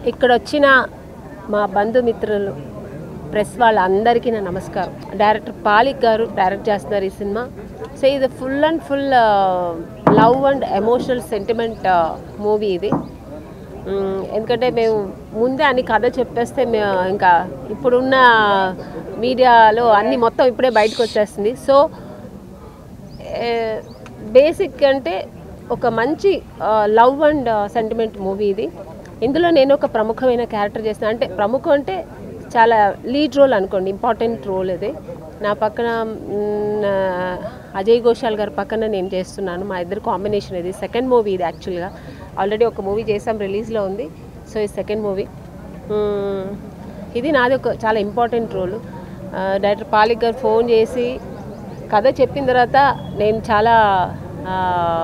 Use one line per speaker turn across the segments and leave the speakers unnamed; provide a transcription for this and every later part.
ఇక్కడ వచ్చిన మా బంధుమిత్రులు ప్రెస్ వాళ్ళందరికీ నా నమస్కారం డైరెక్టర్ పాలిక్ గారు డైరెక్ట్ చేస్తున్నారు ఈ సినిమా సో ఇది full and full love and emotional sentiment movie ఇది మ్మ్, ఎందుకంటే మేము ముందే అన్ని కథ చెప్పేస్తే మేము ఇంకా ఇప్పుడున్న మీడియాలో అన్ని మొత్తం ఇప్పుడే బయటకు వచ్చేస్తుంది సో బేసిక్ అంటే ఒక మంచి లవ్ అండ్ సెంటిమెంట్ మూవీ ఇది ఇందులో నేను ఒక ప్రముఖమైన క్యారెక్టర్ చేస్తాను అంటే ప్రముఖం అంటే చాలా లీడ్ రోల్ అనుకోండి ఇంపార్టెంట్ రోల్ ఇది నా పక్కన మ్, అజయ్ ఘోషాల్ గారి పక్కన నేను చేస్తున్నాను మా ఇద్దరు కాంబినేషన్ ఇది సెకండ్ మూవీ ఇది యాక్చువల్గా ఆల్రెడీ ఒక మూవీ చేసాం రిలీజ్లో ఉంది సో ఇది సెకండ్ మూవీ ఇది నాది ఒక చాలా ఇంపార్టెంట్ రోల్ డైరెక్టర్ పాలిక్ గారు ఫోన్ చేసి కథ చెప్పిన తర్వాత నేను చాలా ఆ,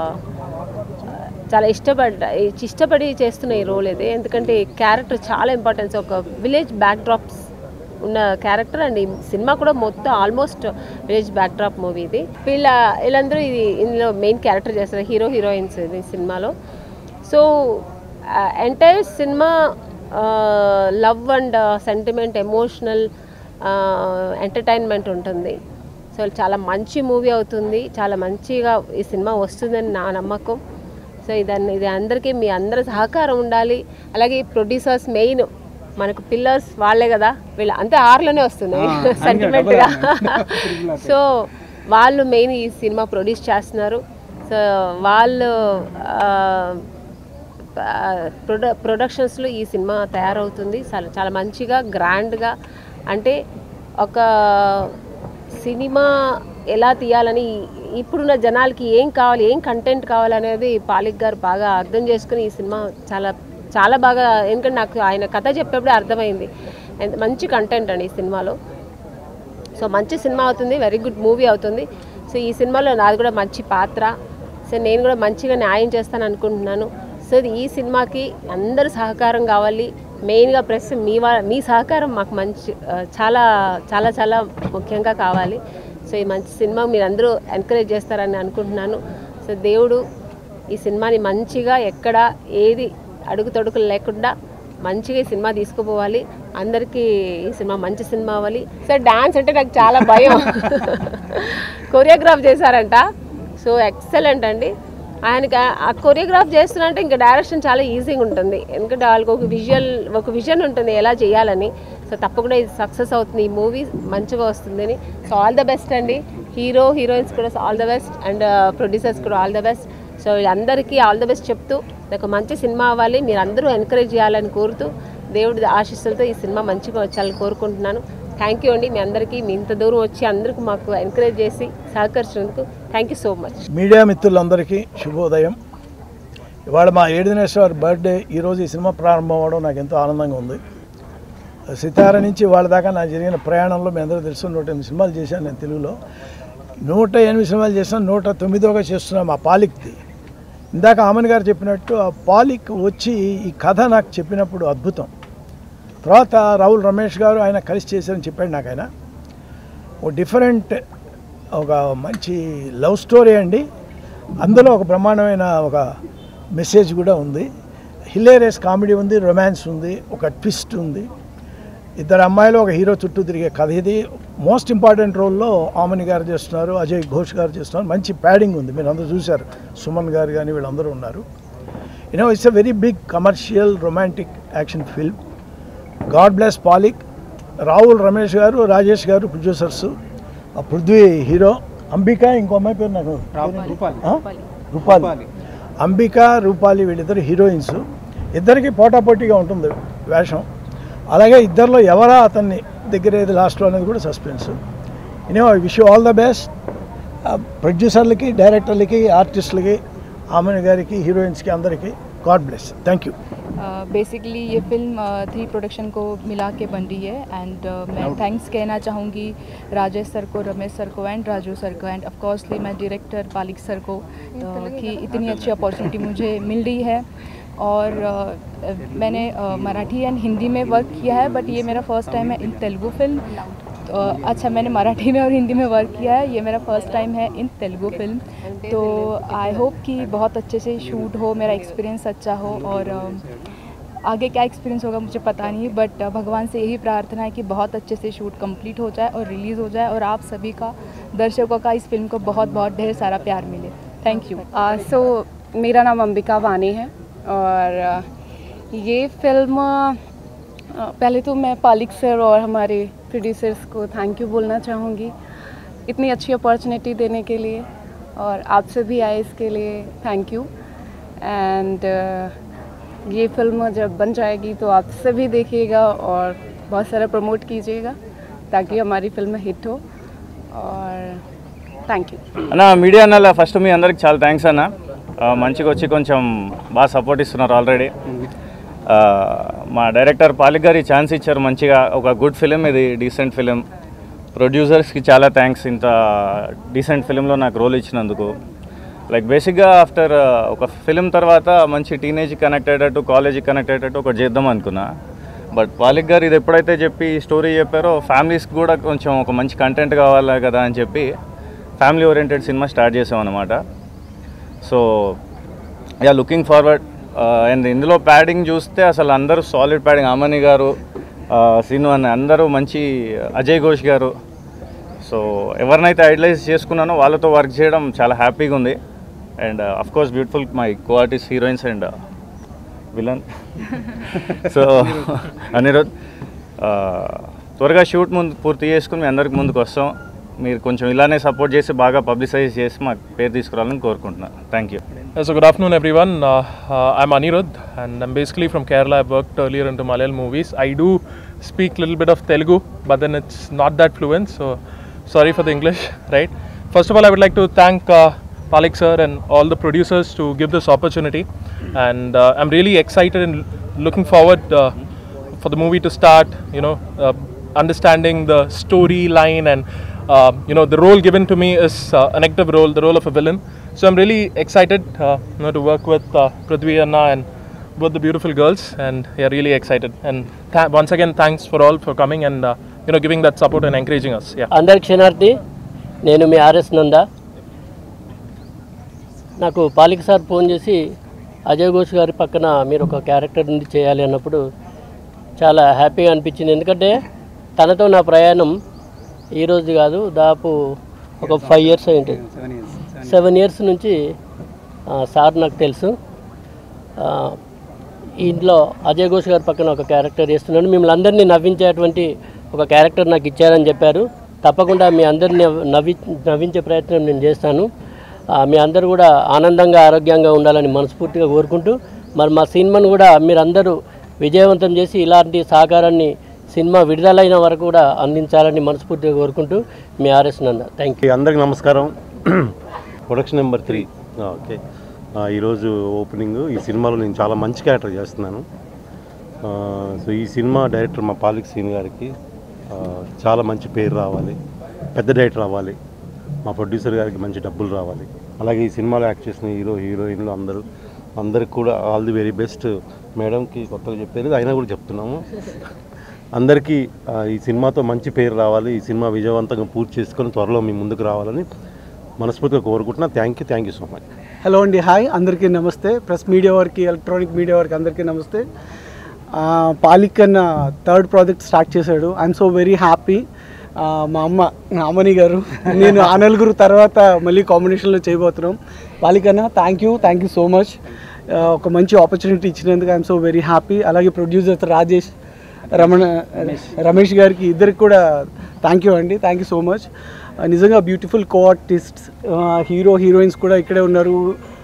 చాలా ఇష్టపడ్డ ఇష్టపడి చేస్తున్న ఈ రోల్ ఇది ఎందుకంటే ఈ క్యారెక్టర్ చాలా ఇంపార్టెన్స్ ఒక విలేజ్ బ్యాక్ డ్రాప్స్ ఉన్న క్యారెక్టర్ అండ్ ఈ సినిమా కూడా మొత్తం almost village backdrop movie ఇది వీళ్ళ వీళ్ళందరూ ఇది ఇందులో మెయిన్ క్యారెక్టర్ చేస్తారు హీరో హీరోయిన్స్ ఇది సినిమాలో so entire cinema love and sentiment emotional entertainment ఉంటుంది సో చాలా మంచి మూవీ అవుతుంది చాలా మంచిగా ఈ సినిమా వస్తుందని నా నమ్మకం సో ఇదాన్ని ఇది అందరికీ మీ అందరి సహకారం ఉండాలి అలాగే ఈ ప్రొడ్యూసర్స్ మెయిన్ మనకు పిల్లర్స్ వాళ్ళే కదా వీళ్ళు అంతే ఆర్లోనే వస్తున్నాయి సెంటిమెంట్గా సో వాళ్ళు మెయిన్ ఈ సినిమా ప్రొడ్యూస్ చేస్తున్నారు సో వాళ్ళు ఆ, ప్రొడ ప్రొడక్షన్స్లో ఈ సినిమా తయారవుతుంది చాలా చాలా మంచిగా గ్రాండ్గా అంటే ఒక సినిమా ఎలా తీయాలని ఇప్పుడున్న జనాలకి ఏం కావాలి ఏం కంటెంట్ కావాలనేది పాలిక్ గారు బాగా అర్థం చేసుకుని ఈ సినిమా చాలా చాలా బాగా ఎందుకంటే నాకు ఆయన కథ చెప్పేప్పుడే అర్థమైంది ఎంత మంచి కంటెంట్ అండి ఈ సినిమాలో సో మంచి సినిమా అవుతుంది వెరీ గుడ్ మూవీ అవుతుంది సో ఈ సినిమాలో నాది కూడా మంచి పాత్ర సో నేను కూడా మంచిగా న్యాయం చేస్తాను అనుకుంటున్నాను సో ఈ సినిమాకి అందరు సహకారం కావాలి మెయిన్గా ప్రెస్ మీ వా మీ సహకారం మాకు మంచి ఆ, చాలా చాలా చాలా ముఖ్యంగా కావాలి సో ఈ మంచి సినిమా మీరు అందరూ ఎంకరేజ్ చేస్తారని అనుకుంటున్నాను సో దేవుడు ఈ సినిమాని మంచిగా ఎక్కడ ఏది అడుగు తొడుకులు లేకుండా మంచిగా ఈ సినిమా తీసుకుపోవాలి అందరికీ ఈ సినిమా మంచి సినిమా అవ్వాలి సార్ డాన్స్ అంటే నాకు చాలా భయం కొరియోగ్రాఫ్ చేశారంట సో ఎక్సలెంట్ అండి ఆయనకి ఆ- ఆ కొరియోగ్రాఫ్ చేస్తున్నంటే ఇంకా డైరెక్షన్ చాలా ఈజీగా ఉంటుంది ఎందుకంటే వాళ్ళకి ఒక విజువల్ ఒక విజన్ ఉంటుంది ఎలా చేయాలని సో తప్పకుండా ఇది సక్సెస్ అవుతుంది ఈ మూవీ మంచిగా వస్తుందని సో ఆల్ ద బెస్ట్ అండి హీరో హీరోయిన్స్ కూడా all the best and producers కూడా ఆల్ ద బెస్ట్ సో వీళ్ళందరికీ ఆల్ ద బెస్ట్ చెప్తూ నాకు మంచి సినిమా అవ్వాలి మీరు అందరూ ఎంకరేజ్ చేయాలని కోరుతూ దేవుడి ఆశీస్సులతో ఈ సినిమా మంచిగా వచ్చాలని కోరుకుంటున్నాను థ్యాంక్ యూ అండి మీ అందరికీ మీ ఇంత దూరం వచ్చి అందరికీ మాకు ఎంకరేజ్ చేసి సహకరించినందుకు thank you so much
media మిత్రులందరికీ శుభోదయం ఇవాళ మా ఏడు దినేశ్వర్ బర్త్డే ఈరోజు ఈ సినిమా ప్రారంభం అవ్వడం నాకు ఎంతో ఆనందంగా ఉంది సితార నుంచి వాళ్ళ దాకా నాకు జరిగిన ప్రయాణంలో మీ అందరూ తెలుసు నూట ఎనిమిది సినిమాలు చేశాను నేను తెలుగులో నూట ఎనిమిది సినిమాలు చేశాను నూట తొమ్మిదోగా చేస్తున్నాం ఆ పాలిక్ది ఇందాక ఆమన్ గారు చెప్పినట్టు ఆ పాలిక్ వచ్చి ఈ కథ నాకు చెప్పినప్పుడు అద్భుతం తర్వాత రాహుల్ రమేష్ గారు ఆయన కలిసి చేశారని చెప్పాడు నాకు ఆయన ఓ డిఫరెంట్ ఒక మంచి లవ్ స్టోరీ అండి అందులో ఒక బ్రహ్మాండమైన ఒక మెసేజ్ కూడా ఉంది హిలేరియస్ కామెడీ ఉంది రొమాన్స్ ఉంది ఒక ట్విస్ట్ ఉంది ఇద్దరు అమ్మాయిలు ఒక హీరో చుట్టూ తిరిగే కథ ఇది మోస్ట్ ఇంపార్టెంట్ రోల్లో ఆమని గారు చేస్తున్నారు అజయ్ ఘోష్ గారు చేస్తున్నారు మంచి ప్యాడింగ్ ఉంది మీరు అందరూ చూశారు సుమన్ గారు కానీ వీళ్ళందరూ ఉన్నారు you know it's a very big commercial romantic action film God bless Palik Rahul Ramesh గారు రాజేష్ గారు ప్రొడ్యూసర్స్ ఆ పృథ్వీ హీరో అంబిక ఇంకో అమ్మాయి పేరు నాకు ఆ? రూపాలి అంబిక రూపాలి వీళ్ళిద్దరు హీరోయిన్స్ ఇద్దరికి పోటాపోటీగా ఉంటుంది వేషం అలాగే ఇద్దరిలో ఎవరా అతన్ని దగ్గర ఏది లాస్ట్లో అనేది కూడా suspense you know I wish all the best ప్రొడ్యూసర్లకి డైరెక్టర్లకి ఆర్టిస్టులకి ఆమెన్ గారికి హీరోయిన్స్కి అందరికీ God bless thank you
basically ये फिल्म थ्री प्रोडक्शन को मिला के बन रही है एंड मैं थैंक्स कहना चाहूँगी राजेश सर को रमेश सर को एंड राजू सर को एंड ऑफकोर्सली मैं डायरेक्टर पालिक सर को uh, कि इतनी अच्छी अपॉर्चुनिटी मुझे मिल रही है और uh, मैंने uh, मराठी एंड हिंदी में वर्क किया है बट ये मेरा फर्स्ट टाइम है इन तेलुगु फिल्म तो अच्छा मैंने मराठी में और हिंदी में वर्क किया है ये मेरा फर्स्ट टाइम है इन तेलुगु फिल्म तो आई होप कि बहुत अच्छे से शूट हो मेरा एक्सपीरियंस अच्छा हो और आगे क्या एक्सपीरियंस होगा मुझे पता नहीं बट भगवान से यही प्रार्थना है कि बहुत अच्छे से शूट कंप्लीट हो जाए और रिलीज़ हो जाए और आप सभी का दर्शकों का इस फिल्म को बहुत बहुत ढेर सारा प्यार मिले थैंक यू
सो मेरा नाम अंबिका वानी है और आ, ये फिल्म आ, पहले तो मैं पालिक सर और हमारे प्रोड्यूसर्स को थैंक यू बोलना चाहूँगी इतनी अच्छी अपॉर्चुनिटी देने के लिए और आपसे भी आए इसके लिए थैंक यू एंड ये फिल्म जब बन जाएगी तो आप सभी देखिएगा और बहुत सारा प्रमोट कीजिएगा ताकि हमारी फिल्म हिट हो और థ్యాంక్ యూ
అన్న మీడియా అన్న ఫస్ట్ మీ అందరికి చాలా థ్యాంక్స్ అన్న ఆ, మంచిగా వచ్చి కొంచెం బాగా సపోర్ట్ ఇస్తున్నారు ఆల్రెడీ ఆ, మా డైరెక్టర్ పాలిక్ గారి ఛాన్స్ ఇచ్చారు మంచిగా ఒక గుడ్ ఫిలిం ఇది డీసెంట్ ఫిలిం ప్రొడ్యూసర్స్కి చాలా థ్యాంక్స్ ఇంత డీసెంట్ ఫిలింలో నాకు రోల్ ఇచ్చినందుకు లైక్ బేసిక్గా ఆఫ్టర్ ఒక ఫిలిం తర్వాత మంచి టీనేజ్ కనెక్ట్ అయ్యేటట్టు కాలేజీకి కనెక్ట్ అయ్యేటట్టు ఒకటి చేద్దాం అనుకున్నా బట్ పాలిక్ గారు ఇది ఎప్పుడైతే చెప్పి స్టోరీ చెప్పారో ఫ్యామిలీస్కి కూడా కొంచెం ఒక మంచి కంటెంట్ కావాలి కదా అని చెప్పి ఫ్యామిలీ ఓరియంటెడ్ సినిమా స్టార్ట్ చేసాం అనమాట so yeah looking forward and ఇందులో ప్యాడింగ్ చూస్తే అసలు అందరూ సాలిడ్ ప్యాడింగ్ అమని గారు సీను అని అందరూ మంచి అజయ్ ఘోష్ గారు సో ఎవరినైతే ఐడలైజ్ చేసుకున్నానో వాళ్ళతో వర్క్ చేయడం చాలా హ్యాపీగా ఉంది and of course beautiful my co artist heroines and villain so Anirudh ఆ, త్వరగా షూట్ ముందు పూర్తి చేసుకుని మీ అందరికి ముందుకు వస్తాం మీరు కొంచెం ఇలానే సపోర్ట్ చేసి బాగా పబ్లిసైజ్ చేసి మాకు పేరు తీసుకురావాలని కోరుకుంటున్నాను thank you
Uh, So good afternoon, everyone. Uh, uh, I'm Anirudh, and I'm basically from Kerala. I've worked earlier into Malayalam movies. I do speak a little bit of Telugu, but then it's not that fluent. So sorry for the English, right? First of all, I would like to thank uh, Palik sir and all the producers to give this opportunity, and uh, I'm really excited and looking forward uh, for the movie to start. You know, uh, understanding the storyline and uh, you know the role given to me is uh, an active role, the role of a villain. So I'm really excited, uh, you know, to work with uh, Prithvi Anna and both the beautiful girls, and yeah, really excited. And th- once again, thanks for all for coming and uh, you know giving that support and encouraging us. Yeah.
అందరి క్షణార్థి నేను మీ RS Nanda నాకు పాలిక sir phone చేసి అజయ్ ఘోష్ గారి పక్కన మీరు ఒక character నుండి చేయాలి అన్నప్పుడు చాలా హ్యాపీగా అనిపించింది ఎందుకంటే తనతో నా ప్రయాణం ఈ రోజు కాదు దాదాపు ఒక ఫైవ్ ఇయర్స్ అయింది సెవెన్ ఇయర్స్ నుంచి ఆ, సార్ నాకు తెలుసు ఆ, ఇంట్లో అజయ్ ఘోష్ గారి పక్కన ఒక క్యారెక్టర్ చేస్తున్నాను మిమ్మల్ని అందరినీ నవ్వించేటువంటి ఒక క్యారెక్టర్ నాకు ఇచ్చారని చెప్పారు తప్పకుండా మీ అందరిని నవ్వి నవ్వించే ప్రయత్నం నేను చేస్తాను ఆ, మీ అందరూ కూడా ఆనందంగా ఆరోగ్యంగా ఉండాలని మనస్ఫూర్తిగా కోరుకుంటూ మరి మా సినిమాను కూడా మీరందరూ విజయవంతం చేసి ఇలాంటి సహకారాన్ని సినిమా విడుదలైన వరకు కూడా అందించాలని మనస్ఫూర్తిగా కోరుకుంటూ మీ ఆర్ఎస్ నంద థ్యాంక్ యూ
అందరికి నమస్కారం ప్రొడక్షన్ నెంబర్ త్రీ ఓకే ఆ, ఈరోజు ఓపెనింగ్ ఈ సినిమాలో నేను చాలా మంచి క్యారెక్టర్ చేస్తున్నాను ఆ, సో ఈ సినిమా డైరెక్టర్ మా పాలిక్ సీన్ గారికి ఆ, చాలా మంచి పేరు రావాలి పెద్ద డైరెక్టర్ రావాలి మా ప్రొడ్యూసర్ గారికి మంచి డబ్బులు రావాలి అలాగే ఈ సినిమాలో యాక్ట్ చేసిన హీరో హీరోయిన్లు అందరూ అందరికి కూడా ఆల్ ది వెరీ బెస్ట్ మేడంకి కొత్తగా చెప్పేది అయినా కూడా చెప్తున్నాము అందరికీ ఆ, ఈ సినిమాతో మంచి పేరు రావాలి ఈ సినిమా విజయవంతంగా పూర్తి చేసుకొని త్వరలో మీ ముందుకు రావాలని మనస్ఫూర్తిగా కోరుకుంటున్నా thank you thank you so much
hello అండి హాయ్ అందరికీ నమస్తే ప్రెస్ మీడియా వారికి ఎలక్ట్రానిక్ మీడియా వారికి అందరికీ నమస్తే ఆ, పాలిక్ అన్న థర్డ్ ప్రాజెక్ట్ స్టార్ట్ చేశాడు ఐఎమ్ సో వెరీ హ్యాపీ మా అమ్మ నా అమ్మని గారు నేను ఆ నలుగురు తర్వాత మళ్ళీ కాంబినేషన్లో చేయబోతున్నాం పాలిక్ అన్న thank you thank you so much ఒక మంచి ఆపర్చునిటీ ఇచ్చినందుకు ఐఎమ్ సో వెరీ హ్యాపీ అలాగే ప్రొడ్యూసర్ రాజేష్ రమణ రమేష్ గారికి ఇద్దరికి కూడా థ్యాంక్ యూ అండి థ్యాంక్ యూ సో మచ్ నిజంగా beautiful co artists hero heroines కూడా ఇక్కడే ఉన్నారు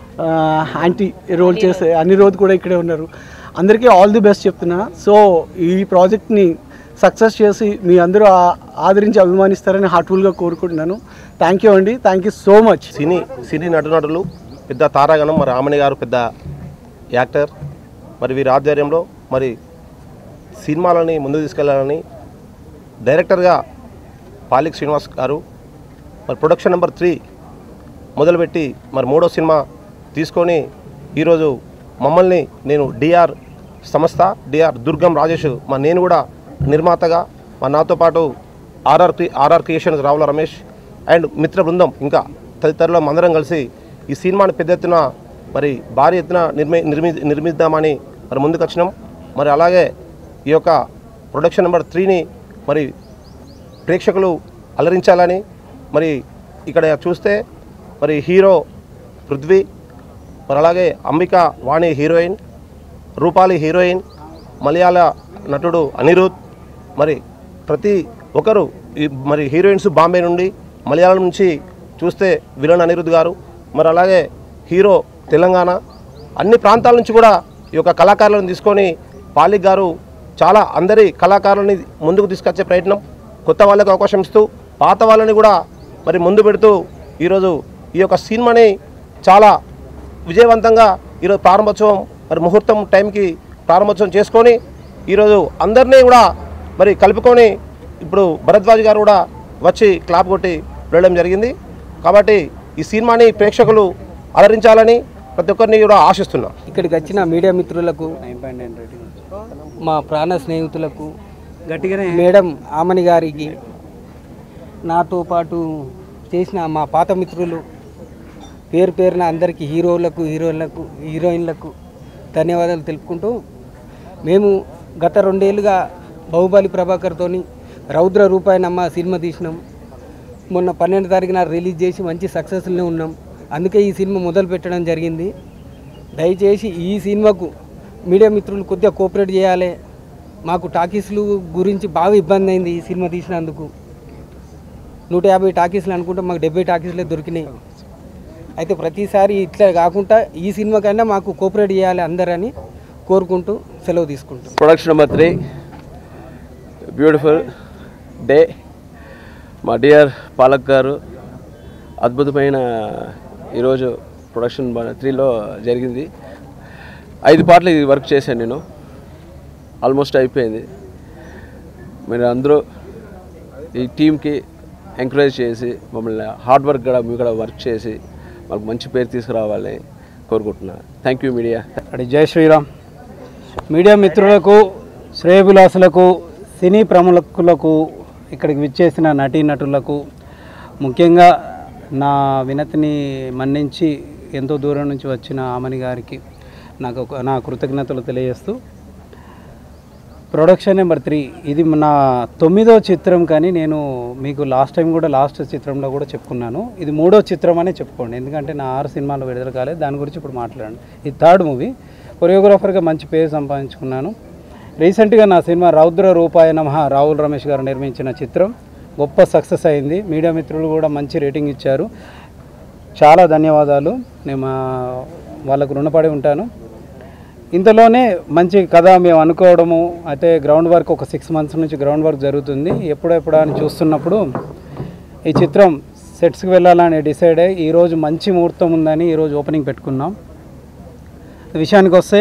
యాంటీ రోల్ చేసే అన్ని రోజు కూడా ఇక్కడే ఉన్నారు అందరికీ ఆల్ ది బెస్ట్ చెప్తున్నా సో ఈ ప్రాజెక్ట్ని సక్సెస్ చేసి మీ అందరూ ఆ- ఆదరించి అభిమానిస్తారని హార్ట్ఫుల్గా కోరుకుంటున్నాను థ్యాంక్ యూ అండి థ్యాంక్ యూ సో మచ్
సినీ సినీ నటునటులు పెద్ద తారాగణం మరి ఆమని గారు పెద్ద యాక్టర్ మరి వీరి ఆధ్వర్యంలో మరి సినిమాలని ముందుకు తీసుకెళ్లాలని డైరెక్టర్గా పాలిక్ శ్రీనివాస్ గారు మరి ప్రొడక్షన్ నెంబర్ త్రీ మొదలుపెట్టి మరి మూడో సినిమా తీసుకొని ఈరోజు మమ్మల్ని నేను డిఆర్ సంస్థ డిఆర్ దుర్గం రాజేష్ మా నేను కూడా నిర్మాతగా మా నాతో పాటు ఆర్ఆర్ క్రి RR creations Ravula Ramesh and మిత్ర బృందం ఇంకా తదితరులు అందరం కలిసి ఈ సినిమాని పెద్ద ఎత్తున మరి భారీ ఎత్తున నిర్మి నిర్మి నిర్మిద్దామని మరి ముందుకు వచ్చినాం మరి అలాగే ఈ యొక్క ప్రొడక్షన్ నెంబర్ త్రీని మరి ప్రేక్షకులు అలరించాలని మరి ఇక్కడ చూస్తే మరి హీరో పృథ్వీ మరి అలాగే అంబిక వాణి హీరోయిన్ రూపాలి హీరోయిన్ మలయాళ నటుడు అనిరుద్ మరి ప్రతి ఒక్కరు ఈ మరి హీరోయిన్స్ బాంబే నుండి మలయాళం నుంచి చూస్తే విలన్ అనిరుద్ గారు మరి అలాగే హీరో తెలంగాణ అన్ని ప్రాంతాల నుంచి కూడా ఈ యొక్క కళాకారులను తీసుకొని పాలిక్ గారు చాలా అందరి కళాకారులని ముందుకు తీసుకొచ్చే ప్రయత్నం కొత్త వాళ్ళకి అవకాశం ఇస్తూ పాత వాళ్ళని కూడా మరి ముందు పెడుతూ ఈరోజు ఈ యొక్క సినిమాని చాలా విజయవంతంగా ఈరోజు ప్రారంభోత్సవం మరి ముహూర్తం టైంకి ప్రారంభోత్సవం చేసుకొని ఈరోజు అందరినీ కూడా మరి కలుపుకొని ఇప్పుడు భరద్వాజ్ గారు కూడా వచ్చి క్లాప్ కొట్టి వెళ్ళడం జరిగింది కాబట్టి ఈ సినిమాని ప్రేక్షకులు అలరించాలని ప్రతి ఒక్కరిని కూడా ఆశిస్తున్నాం
ఇక్కడికి వచ్చిన మీడియా మిత్రులకు మా ప్రాణ స్నేహితులకు మేడం ఆమని గారికి నాతో పాటు చేసిన మా పాత మిత్రులు పేరు పేరున అందరికీ హీరోలకు హీరోయిన్లకు హీరోయిన్లకు ధన్యవాదాలు తెలుపుకుంటూ మేము గత రెండేళ్ళుగా బాహుబలి ప్రభాకర్తోని రౌద్ర రూపాయనమ్మ సినిమా తీసినాం మొన్న పన్నెండు తారీఖున రిలీజ్ చేసి మంచి సక్సెస్లో ఉన్నాం అందుకే ఈ సినిమా మొదలు పెట్టడం జరిగింది దయచేసి ఈ సినిమాకు మీడియా మిత్రులు కొద్దిగా కోఆపరేట్ చేయాలి మాకు టాకీస్లు గురించి బాగా ఇబ్బంది అయింది ఈ సినిమా తీసినందుకు నూట యాభై టాకీస్లు అనుకుంటే మాకు డెబ్బై టాకీస్లే దొరికినాయి అయితే ప్రతిసారి ఇట్లా కాకుండా ఈ సినిమా కన్నా మాకు కోఆపరేట్ చేయాలి అందరని కోరుకుంటూ సెలవు తీసుకుంటాం
production number three beautiful day మా డియర్ పాలక్ గారు అద్భుతమైన ఈరోజు ప్రొడక్షన్ త్రీలో జరిగింది ఐదు పాటలు ఇది వర్క్ చేశాను నేను ఆల్మోస్ట్ అయిపోయింది మీరు అందరూ ఈ టీంకి ఎంకరేజ్ చేసి మమ్మల్ని హార్డ్ వర్క్ కూడా మీరు కూడా వర్క్ చేసి మాకు మంచి పేరు తీసుకురావాలని కోరుకుంటున్నాను థ్యాంక్ యూ మీడియా
అడి జై శ్రీరామ్ మీడియా మిత్రులకు శ్రేయభిలాసులకు సినీ ప్రముఖులకు ఇక్కడికి విచ్చేసిన నటీనటులకు ముఖ్యంగా నా వినతిని మన్నించి ఎంతో దూరం నుంచి వచ్చిన ఆమని గారికి నాకు ఒక- నా కృతజ్ఞతలు తెలియజేస్తూ ప్రొడక్షన్ నెంబర్ త్రీ ఇది నా తొమ్మిదో చిత్రం కానీ నేను మీకు లాస్ట్ టైం కూడా లాస్ట్ చిత్రంలో కూడా చెప్పుకున్నాను ఇది మూడో చిత్రం అనే చెప్పుకోండి ఎందుకంటే నా ఆరు సినిమాలు విడుదల కాలేదు దాని గురించి ఇప్పుడు మాట్లాడండి ఇది థర్డ్ మూవీ కొరియోగ్రాఫర్గా మంచి పేరు సంపాదించుకున్నాను రీసెంట్గా నా సినిమా రౌద్ర రూపాయ నమః రాహుల్ రమేష్ గారు నిర్మించిన చిత్రం గొప్ప సక్సెస్ అయింది మీడియా మిత్రులు కూడా మంచి రేటింగ్ ఇచ్చారు చాలా ధన్యవాదాలు నేను మా వాళ్ళకు రుణపడి ఉంటాను ఇంతలోనే మంచి కథ మేము అనుకోవడము అయితే గ్రౌండ్ వర్క్ ఒక సిక్స్ మంత్స్ నుంచి గ్రౌండ్ వర్క్ జరుగుతుంది ఎప్పుడెప్పుడు అని చూస్తున్నప్పుడు ఈ చిత్రం సెట్స్కి వెళ్ళాలని డిసైడ్ అయ్యి ఈరోజు మంచి ముహూర్తం ఉందని ఈరోజు ఓపెనింగ్ పెట్టుకున్నాం విషయానికి వస్తే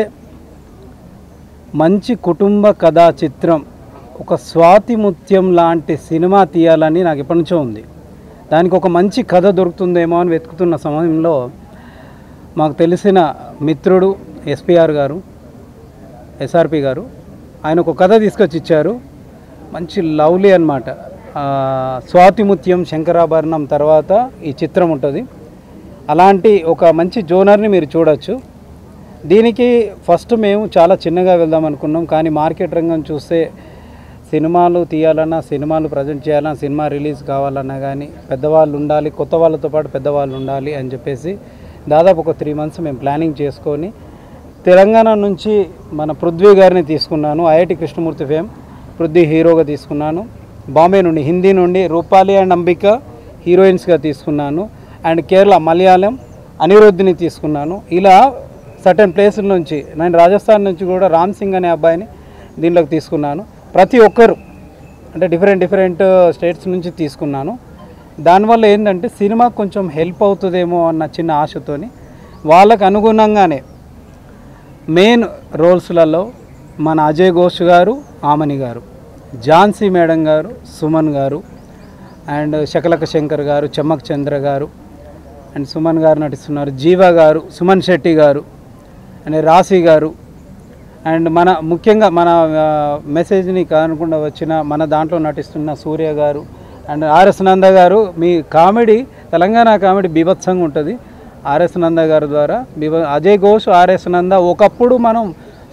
మంచి కుటుంబ కథా చిత్రం ఒక స్వాతి ముత్యం లాంటి సినిమా తీయాలని నాకు ఎప్పటి నుంచో ఉంది దానికి ఒక మంచి కథ దొరుకుతుందేమో అని వెతుకుతున్న సమయంలో మాకు తెలిసిన మిత్రుడు ఎస్పిఆర్ గారు ఎస్ఆర్పి గారు ఆయన ఒక కథ తీసుకొచ్చి ఇచ్చారు మంచి లవ్లీ అనమాట స్వాతిముత్యం శంకరాభరణం తర్వాత ఈ చిత్రం ఉంటుంది అలాంటి ఒక మంచి జోనర్ని మీరు చూడొచ్చు దీనికి ఫస్ట్ మేము చాలా చిన్నగా వెళ్దాం అనుకున్నాం కానీ మార్కెట్ రంగం చూస్తే సినిమాలు తీయాలన్నా సినిమాలు ప్రజెంట్ చేయాలన్నా సినిమా రిలీజ్ కావాలన్నా కానీ పెద్దవాళ్ళు ఉండాలి కొత్త వాళ్ళతో పాటు పెద్దవాళ్ళు ఉండాలి అని చెప్పేసి దాదాపు ఒక త్రీ మంత్స్ మేము ప్లానింగ్ చేసుకొని తెలంగాణ నుంచి మన పృథ్వీ గారిని తీసుకున్నాను ఐఐటి కృష్ణమూర్తి ఫేమ్ పృథ్వీ హీరోగా తీసుకున్నాను బాంబే నుండి హిందీ నుండి రూపాలి అండ్ అంబిక హీరోయిన్స్గా తీసుకున్నాను అండ్ కేరళ మలయాళం అనిరుద్ధిని తీసుకున్నాను ఇలా సర్టన్ ప్లేసుల నుంచి నేను రాజస్థాన్ నుంచి కూడా రామ్ సింగ్ అనే అబ్బాయిని దీనిలోకి తీసుకున్నాను ప్రతి ఒక్కరు అంటే డిఫరెంట్ డిఫరెంట్ స్టేట్స్ నుంచి తీసుకున్నాను దానివల్ల ఏంటంటే సినిమా కొంచెం హెల్ప్ అవుతుందేమో అన్న చిన్న ఆశతోని వాళ్ళకు అనుగుణంగానే మెయిన్ రోల్స్లలో మన అజయ్ ఘోష్ గారు ఆమని గారు ఝాన్సీ మేడం గారు సుమన్ గారు అండ్ శకలక శంకర్ గారు చెమ్మక్ చంద్ర గారు అండ్ సుమన్ గారు నటిస్తున్నారు జీవా గారు సుమన్ శెట్టి గారు అండ్ రాశి గారు అండ్ మన ముఖ్యంగా మన ఆ, మెసేజ్ని కానకుండా వచ్చిన మన దాంట్లో నటిస్తున్న సూర్య గారు అండ్ ఆర్ఎస్ నంద గారు మీ కామెడీ తెలంగాణ కామెడీ బీభత్సంగా ఉంటుంది ఆర్ఎస్ నంద గారి ద్వారా బీభ అజయ్ ఘోష్ ఆర్ఎస్ నంద ఒకప్పుడు మనం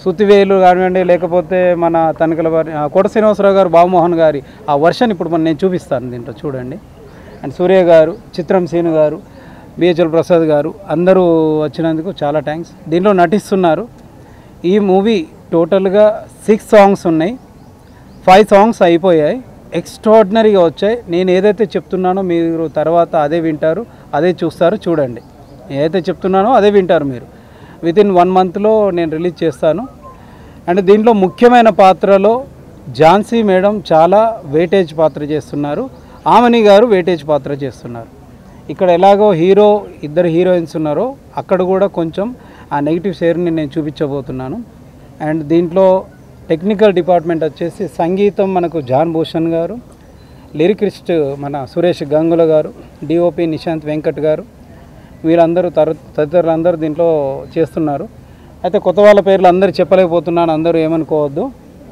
సుత్తివేలు కానివ్వండి లేకపోతే మన తనకల వారి ఆ, కోట శ్రీనివాసరావు గారు బాబుమోహన్ గారి ఆ వర్షన్ ఇప్పుడు మనం నేను చూపిస్తాను దీంట్లో చూడండి అండ్ సూర్య గారు చిత్రం సీను గారు బిహెచ్ఎల్ ప్రసాద్ గారు అందరూ వచ్చినందుకు చాలా థ్యాంక్స్ దీంట్లో నటిస్తున్నారు ఈ మూవీ టోటల్గా సిక్స్ సాంగ్స్ ఉన్నాయి ఫైవ్ సాంగ్స్ అయిపోయాయి ఎక్స్ట్రాడినరీగా వచ్చాయి నేను ఏదైతే చెప్తున్నానో మీరు తర్వాత అదే వింటారు అదే చూస్తారు చూడండి ఏదైతే చెప్తున్నానో అదే వింటారు మీరు విత్ ఇన్ వన్ మంత్లో నేను రిలీజ్ చేస్తాను అండ్ దీంట్లో ముఖ్యమైన పాత్రలో ఝాన్సీ మేడం చాలా వెయిటేజ్ పాత్ర చేస్తున్నారు ఆమని గారు వెయిటేజ్ పాత్ర చేస్తున్నారు ఇక్కడ ఎలాగో హీరో ఇద్దరు హీరోయిన్స్ ఉన్నారో అక్కడ కూడా కొంచెం ఆ నెగిటివ్ షేర్ని నేను చూపించబోతున్నాను అండ్ దీంట్లో టెక్నికల్ డిపార్ట్మెంట్ వచ్చేసి సంగీతం మనకు జాన్ భూషణ్ గారు లిరిక్రిస్ట్ మన సురేష్ గంగుల గారు డిఓపి నిశాంత్ వెంకట్ గారు వీళ్ళందరూ తర తదితరులందరూ దీంట్లో చేస్తున్నారు అయితే కొత్త వాళ్ళ పేర్లు అందరూ చెప్పలేకపోతున్నాను అందరూ ఏమనుకోవద్దు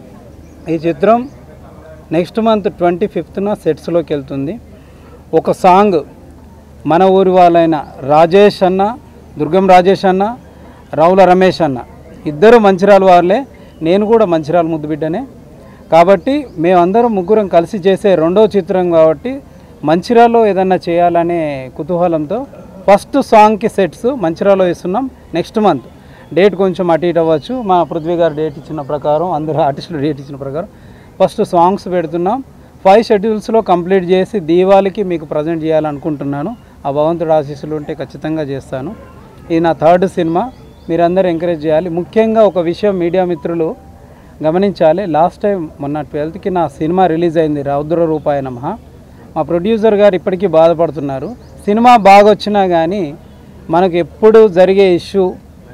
ఈ చిత్రం నెక్స్ట్ మంత్ ట్వంటీ ఫిఫ్త్న సెట్స్లోకి వెళ్తుంది ఒక సాంగ్ మన ఊరి వాళ్ళైన రాజేష్ అన్న దుర్గం రాజేష్ అన్న రావుల రమేష్ అన్న ఇద్దరు మంచిరాల వాళ్ళే నేను కూడా మంచిరాల ముద్దు బిడ్డనే కాబట్టి మేమందరం ముగ్గురం కలిసి చేసే రెండో చిత్రం కాబట్టి మంచిరాల్లో ఏదన్నా చేయాలనే కుతూహలంతో ఫస్ట్ సాంగ్కి సెట్స్ మంచిరాలో ఇస్తున్నాం నెక్స్ట్ మంత్ డేట్ కొంచెం అటు ఇటు అవ్వచ్చు మా పృథ్వీ గారు డేట్ ఇచ్చిన ప్రకారం అందరూ ఆర్టిస్టులు డేట్ ఇచ్చిన ప్రకారం ఫస్ట్ సాంగ్స్ పెడుతున్నాం ఫైవ్ షెడ్యూల్స్లో కంప్లీట్ చేసి దీవాళికి మీకు ప్రజెంట్ చేయాలనుకుంటున్నాను ఆ భగవంతుడు ఆశీస్సులు ఉంటే ఖచ్చితంగా చేస్తాను ఇది నా థర్డ్ సినిమా మీరందరూ ఎంకరేజ్ చేయాలి ముఖ్యంగా ఒక విషయం మీడియా మిత్రులు గమనించాలి లాస్ట్ టైం మొన్న ట్వెల్త్కి నా సినిమా రిలీజ్ అయింది రౌద్ర రూపాయ నమః మా ప్రొడ్యూసర్ గారు ఇప్పటికీ బాధపడుతున్నారు సినిమా బాగా వచ్చినా కానీ మనకు ఎప్పుడు జరిగే ఇష్యూ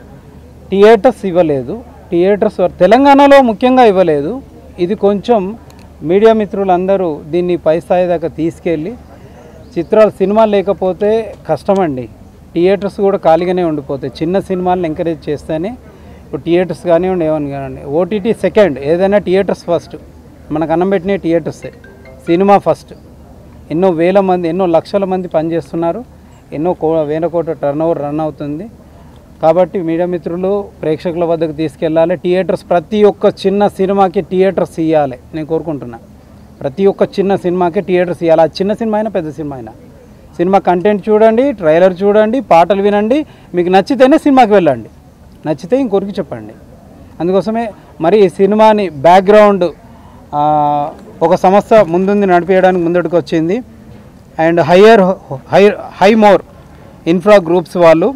థియేటర్స్ ఇవ్వలేదు థియేటర్స్ తెలంగాణలో ముఖ్యంగా ఇవ్వలేదు ఇది కొంచెం మీడియా మిత్రులందరూ దీన్ని పై స్థాయి దాకా తీసుకెళ్ళి చిత్రాలు సినిమాలు లేకపోతే కష్టమండి థియేటర్స్ కూడా ఖాళీగానే ఉండిపోతాయి చిన్న సినిమాలను ఎంకరేజ్ చేస్తేనే ఇప్పుడు థియేటర్స్ కానివ్వండి ఏమని కానివ్వండి ఓటీటీ సెకండ్ ఏదైనా థియేటర్స్ ఫస్ట్ మనకు అన్నం పెట్టిన థియేటర్సే సినిమా ఫస్ట్ ఎన్నో వేల మంది ఎన్నో లక్షల మంది పనిచేస్తున్నారు ఎన్నో కో వేల కోట్ల టర్న్ ఓవర్ రన్ అవుతుంది కాబట్టి మీడియా మిత్రులు ప్రేక్షకుల వద్దకు తీసుకెళ్ళాలి థియేటర్స్ ప్రతి ఒక్క చిన్న సినిమాకి థియేటర్స్ ఇవ్వాలి నేను కోరుకుంటున్నా ప్రతి ఒక్క చిన్న సినిమాకి థియేటర్స్ ఇవ్వాలి ఆ చిన్న సినిమా అయినా పెద్ద సినిమా అయినా సినిమా కంటెంట్ చూడండి ట్రైలర్ చూడండి పాటలు వినండి మీకు నచ్చితేనే సినిమాకి వెళ్ళండి నచ్చితే ఇంకొరికి చెప్పండి అందుకోసమే మరి ఈ సినిమాని బ్యాక్గ్రౌండ్ ఆ, ఒక సంస్థ ముందుంది నడిపేయడానికి ముందడికి వచ్చింది and higher high high more infra groups వాళ్ళు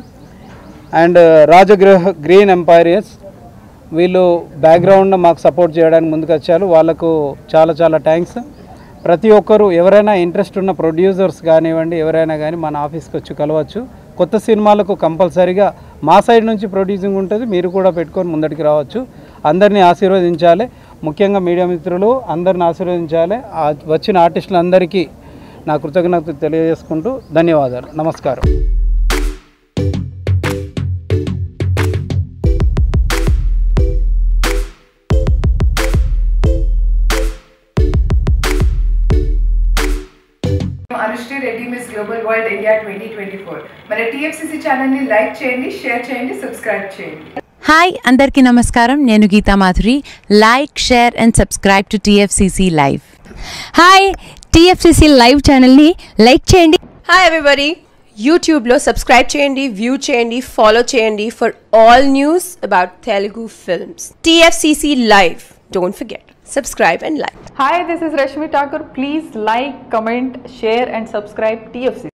అండ్ రాజగృహ గ్రీన్ ఎంపైరియర్స్ వీళ్ళు బ్యాక్గ్రౌండ్ మాకు సపోర్ట్ చేయడానికి ముందుకు వచ్చారు వాళ్ళకు చాలా చాలా థ్యాంక్స్ ప్రతి ఒక్కరు ఎవరైనా ఇంట్రెస్ట్ ఉన్న ప్రొడ్యూసర్స్ కానివ్వండి ఎవరైనా కానీ మన ఆఫీస్కి వచ్చి కలవచ్చు కొత్త సినిమాలకు కంపల్సరీగా మా సైడ్ నుంచి ప్రొడ్యూసింగ్ ఉంటుంది మీరు కూడా పెట్టుకొని ముందటికి రావచ్చు అందరినీ ఆశీర్వదించాలి ముఖ్యంగా మీడియా మిత్రులు అందరిని ఆశీర్వదించాలి ఆ వచ్చిన ఆర్టిస్టులందరికీ నా కృతజ్ఞత తెలియజేసుకుంటూ ధన్యవాదాలు నమస్కారం
Anushree Reddy miss global world India twenty twenty four మన టీఎఫ్సిసి ఛానల్ని లైక్ చేయండి షేర్ చేయండి సబ్స్క్రైబ్ చేయండి
హాయ్ అందరికీ నమస్కారం నేను Geetha Madhuri like share and subscribe to TFCC live
hi TFCC live ఛానల్ని లైక్ చేయండి హాయ్ ఎవ్రీబడి యూట్యూబ్లో సబ్స్క్రైబ్ చేయండి వ్యూ చేయండి ఫాలో చేయండి for all news about Telugu films TFCC live don't forget subscribe and like
Hi, this is Rashmi Thakur. Please like, comment, share, and subscribe TFC.